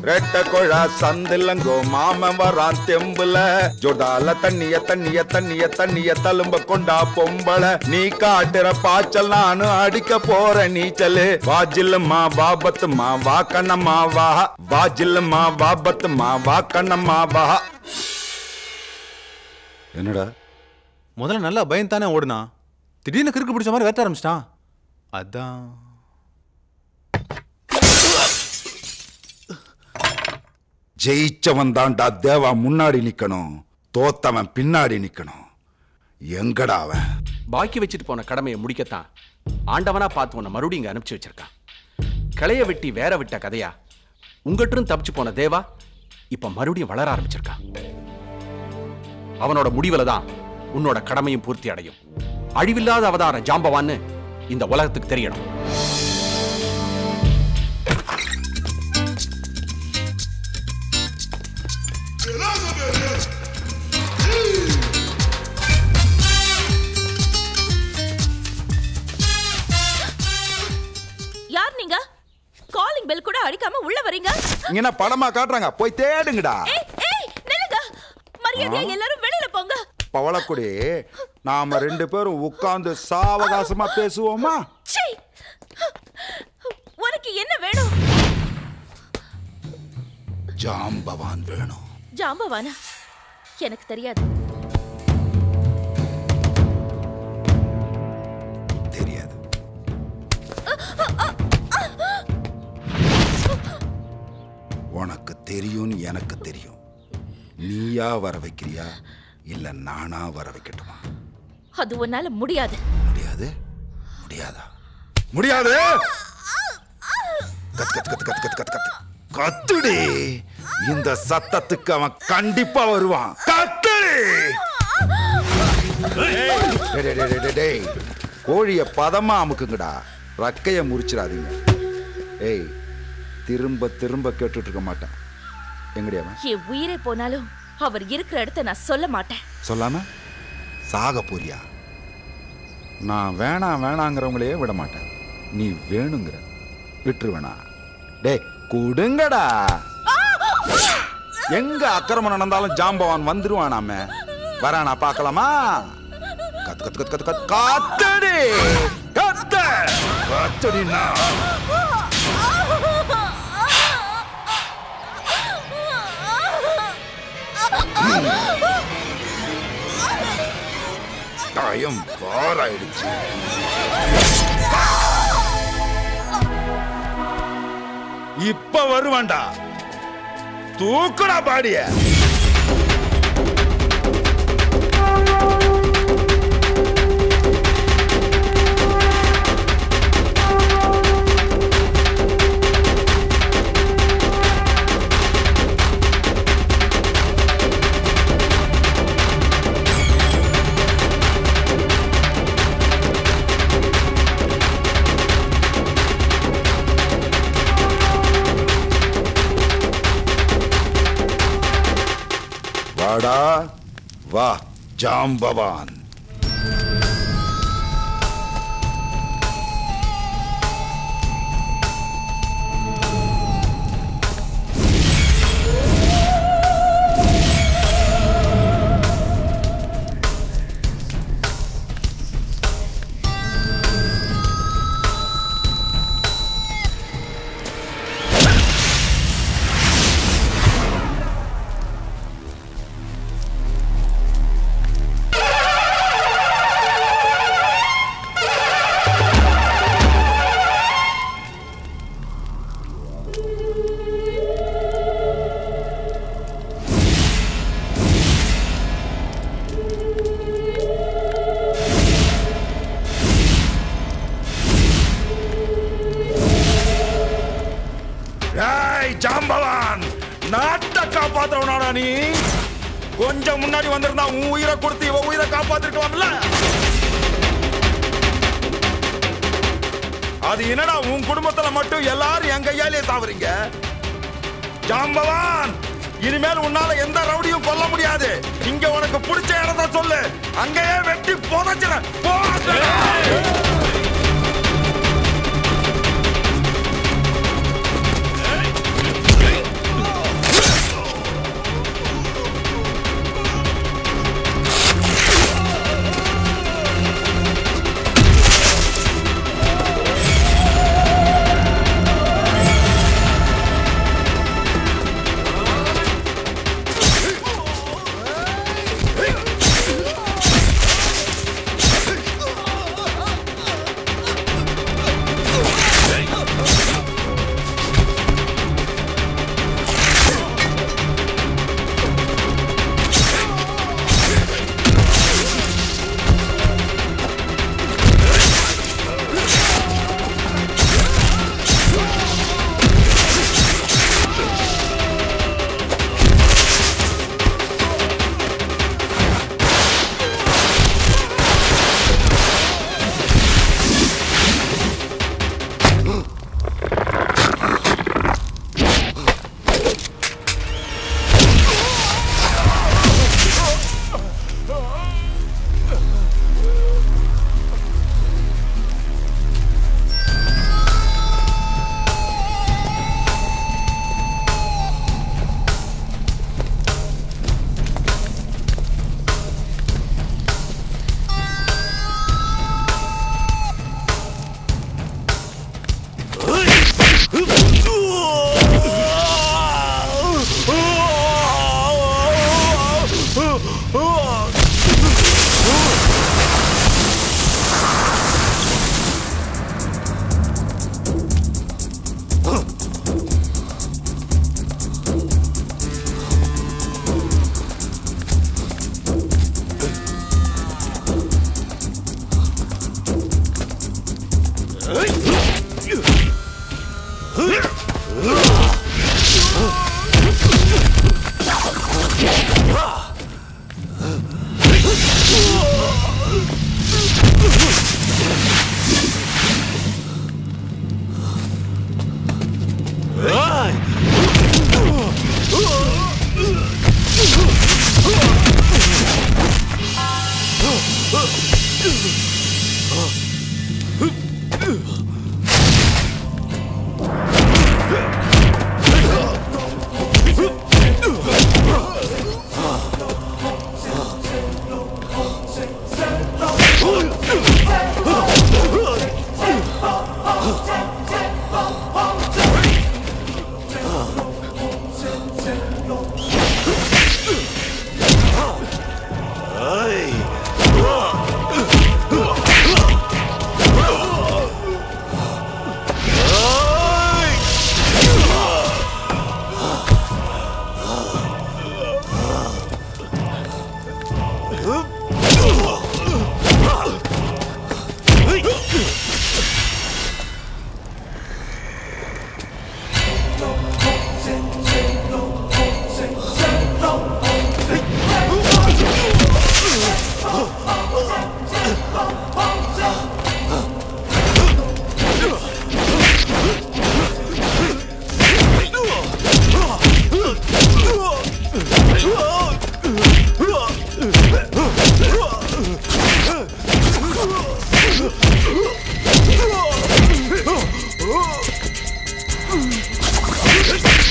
ரெட்ட கொழா சந்திலங்கோ மாமன் வரான் தெம்புல ஜோர்தால தண்ணிய தண்ணிய தண்ணிய தண்ணிய தழும்ப கொண்டா பொம்பள நீ காட்டுற பாய்ச்சல் நானும் அடிக்க போற நீச்சலு வாஜில்லுமா வாபத்துமா வா கண்ணம்மா வா வாஜில்லுமா வாபத்துமா வா கண்ணம்மா வா என்னடா முதல்ல நல்லா பயந்தானே ஓடுனா திடீர்னு கிறுக்கு பிடிச்ச மாதிரி வேத்த ஆரம்பிச்சிட்டான் அதான் ஜெயிச்சவன் தான்டா தேவா முன்னாடி நிக்கணும் தோத்தவன் பின்னாடி நிக்கணும் எங்கடா அவன் பாக்கி வச்சுட்டு போன கடமையை முடிக்கத்தான் ஆண்டவனா பார்த்து உன்னை மறுபடியும் இங்க அனுப்பிச்சு வச்சிருக்கான் கிளைய வெட்டி வேற விட்ட கதையா உங்கட்டும் தப்பிச்சு போன தேவா இப்ப மறுபடியும் வளர ஆரம்பிச்சிருக்கான் அவனோட முடிவுல தான் உன்னோட கடமையும் பூர்த்தி அடையும் அழிவில்லாத அவதாரம் ஜாம்பவான்னு இந்த உலகத்துக்கு தெரியணும் யார் நீங்க காலிங் பெல் கூட அடிக்காம உள்ள வரீங்க இங்க என்ன படமா காட்டுறாங்க போய் தேடுங்கடா ஏய் ஏய் நில்லுங்க மரியாதையா எல்லாரும் வெளியில போங்க பவளக்குடி நாம ரெண்டு பேரும் உட்கார்ந்து சாவகாசமா பேசுவோமா சீ உனக்கு என்ன வேணும் ஜாம்பவான் வேணும் ஜாம்பவானா எனக்கு தெரியாது தெரியாது உனக்கு தெரியும்னு எனக்கு தெரியும் நீயா வர வைக்கிறியா இல்ல நானா வர வைக்கட்டுமா அது உன்னால முடியாது முடியாது முடியாதா முடியாது கத்து கத்து கத்து கத்து கத்து கத்து கத்து கத்துடி இந்த சத்தத்துக்கு அவன் கண்டிப்பா வருவான் கத்துடி டேய், டேய், டேய், டேய், டேய். கோழிய பதமா அமுக்குங்கடா ரக்கைய முறிச்சிடாதீங்க ஏய் திரும்ப திரும்ப கேட்டுட்டு இருக்க மாட்டேன் எங்கடி அவன் என் உயிரே போனாலும் அவர் இருக்கிற இடத்த நான் சொல்ல மாட்டேன் சொல்லாம சாக போறியா நான் வேணாம் வேணாங்கிறவங்களையே விட மாட்டேன் நீ வேணுங்கிற விட்டுருவேனா டேய் கொடுங்கடா எங்க அக்கிரமம் நடந்தாலும் ஜாம்பவான் வந்துருவானாம வரானா பார்க்கலாமா கத்து கத்து கத்து கத்து கத்து காத்தடி கத்து கத்தடினா டைம் பாராயிடுச்சு இப்ப வருவான்டா தூக்குடா பாடிய வாடா வா ஜாம்பவான் ஏய் ஜாம்பவான் நாட்டை காப்பாத்துறவனாடா நீ கொஞ்சம் முன்னாடி வந்திருந்தா உன் உயிரை கொடுத்து இவ உயிரை காப்பாத்திருக்கலாம்ல அது என்னடா உன் குடும்பத்துல மட்டும் எல்லாரும் என் கையாலே சாவறீங்க ஜாம்பவான் இனிமேல் உன்னால எந்த ரவுடியும் கொல்ல முடியாது இங்க உனக்கு பிடிச்ச இடத்த சொல்லு அங்கேயே வெட்டி புதைச்சிட போடா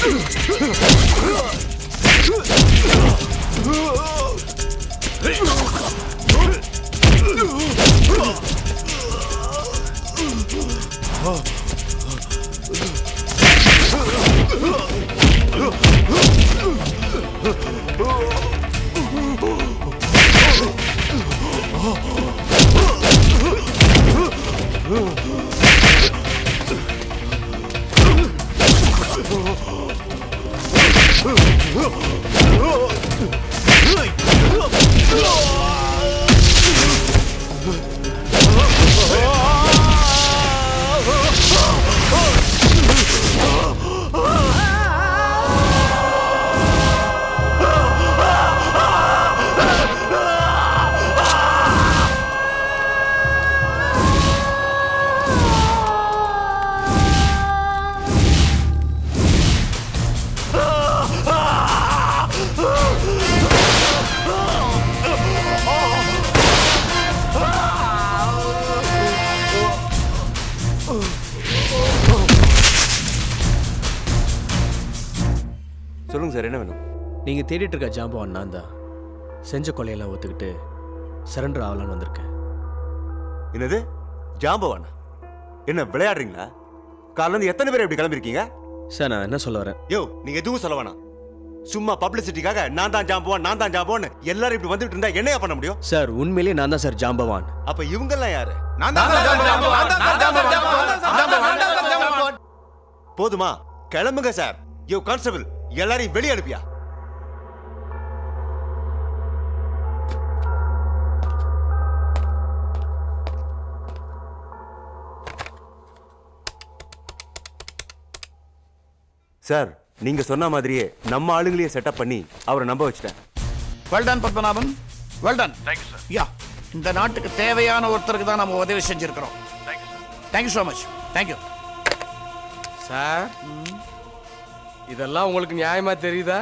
சொல்லுங்க சார் என்ன வேணும் நீங்கள் தேடிட்டு இருக்க ஜாம்பவான் நான் தான் செஞ்ச கொலையெல்லாம் ஒத்துக்கிட்டு சரண்டர் ஆகலான்னு வந்திருக்கேன் என்னது ஜாம்பவானா என்ன விளையாடுறீங்களா காலைல எத்தனை பேர் இப்படி கிளம்பிருக்கீங்க சார் நான் என்ன சொல்ல வரேன் யோ நீங்க எதுவும் சொல்ல வேணாம் சும்மா பப்ளிசிட்டிக்காக நான் தான் ஜாம்பவான் நான் தான் ஜாம்பவான் எல்லாரும் இப்படி வந்துட்டு இருந்தா என்னையா பண்ண முடியும் சார் உண்மையிலேயே நான் தான் சார் ஜாம்பவான் அப்ப இவங்கெல்லாம் யாரு நான் தான் சார் ஜாம்பவான். நான் தான் சார் ஜாம்பவான். நான் தான் சார் ஜாம்பவான். நான் தான் சார் ஜாம்பவான். போதுமா கிளம்புங்க சார் யோ கான்ஸ்டபிள் எல்லாரையும் வெளியே அனுப்பியா சார் நீங்க சொன்ன மாதிரியே நம்ம ஆளுங்களையே செட்டப் பண்ணி அவரை நம்ப வச்சிட்டேன் வெல்டன் பத்மநாபன் வெல்டன் யா இந்த நாட்டுக்கு தேவையான ஒருத்தருக்கு தான் நம்ம உதவி செஞ்சிருக்கிறோம் thank you so much thank you sir இதெல்லாம் உங்களுக்கு நியாயமா தெரியுதா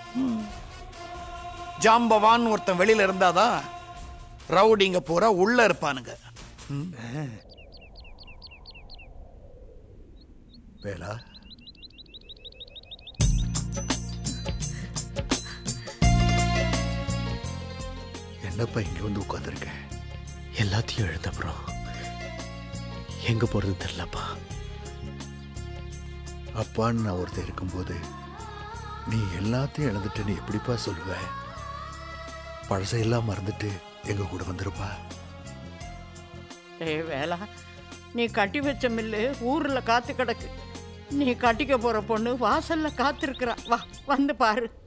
ஜாம்பவான் ஒருத்தன் வெளியில இருந்தாதான் ரவுடிங்க பூரா உள்ள இருப்பானுங்க ம். வேலா என்னப்பா இங்க வந்து உட்காந்துருக்கேன் எல்லாத்தையும் எழுந்த அப்புறம் எங்கே போகிறதுன்னு தெரிலப்பா அப்பான்னு நான் ஒருத்தன் இருக்கும்போது நீ எல்லாத்தையும் இழந்துட்டேன்னு எப்படிப்பா சொல்லுவ பழசையெல்லாம் மறந்துட்டு எங்க கூட வந்துருப்பா ஏய் வேலா நீ கட்டி வச்ச மில்லு ஊர்ல காத்து கிடக்கு நீ கட்டிக்க போற பொண்ணு வாசல்ல காத்திருக்கிறா வா வந்து பாரு